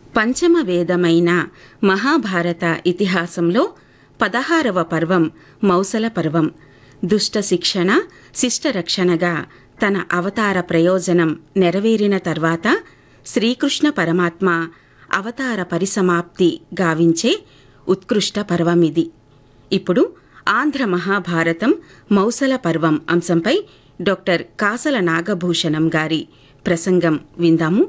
పంచమ వేదమైన మహాభారత ఇతిహాసంలో పదహారవ పర్వం మౌసల పర్వం దుష్ట శిక్షణ శిష్ట రక్షణగా తన అవతార ప్రయోజనం నెరవేరిన తర్వాత శ్రీకృష్ణ పరమాత్మ అవతార పరిసమాప్తి గావించే ఉత్కృష్ట పర్వమిది ఇప్పుడు ఆంధ్ర మహాభారతం మౌసల పర్వం అంశంపై డాక్టర్ కాసల నాగభూషణం గారి ప్రసంగం విందాము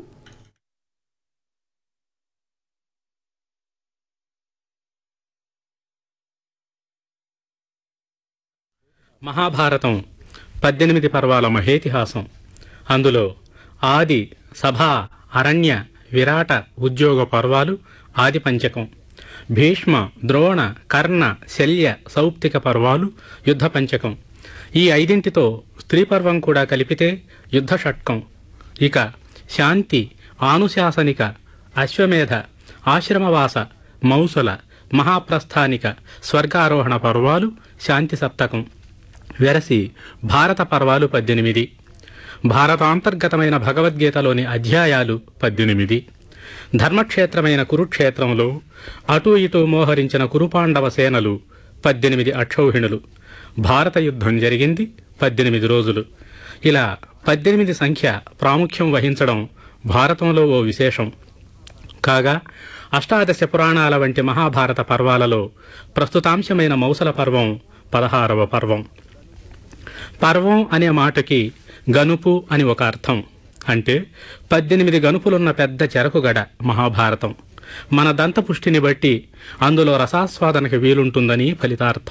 మహాభారతం పద్దెనిమిది పర్వాల మహేతిహాసం అందులో ఆది సభ అరణ్య విరాట ఉద్యోగ పర్వాలు ఆది పంచకం భీష్మ ద్రోణ కర్ణ శల్య సౌప్తిక పర్వాలు యుద్ధ పంచకం ఈ ఐదింటితో స్త్రీ పర్వం కూడా కలిపితే యుద్ధ షట్కం ఇక శాంతి ఆనుశాసనిక అశ్వమేధ ఆశ్రమవాస మౌసుల మహాప్రస్థానిక స్వర్గారోహణ పర్వాలు శాంతి సప్తకం వెరసి భారత పర్వాలు పద్దెనిమిది భారతాంతర్గతమైన భగవద్గీతలోని అధ్యాయాలు పద్దెనిమిది ధర్మక్షేత్రమైన కురుక్షేత్రంలో అటూ ఇటూ మోహరించిన కురుపాండవ సేనలు పద్దెనిమిది అక్షౌహిణులు భారత యుద్ధం జరిగింది పద్దెనిమిది రోజులు ఇలా పద్దెనిమిది సంఖ్య ప్రాముఖ్యం వహించడం భారతంలో ఓ విశేషం కాగా అష్టాదశ పురాణాల వంటి మహాభారత పర్వాలలో ప్రస్తుతాంశమైన మౌసల పర్వం పదహారవ పర్వం పర్వం అనే మాటకి గనుపు అని ఒక అర్థం అంటే పద్దెనిమిది గనుపులున్న పెద్ద చెరకుగడ మహాభారతం మన దంతపుష్టిని బట్టి అందులో రసాస్వాదనకి వీలుంటుందని ఫలితార్థం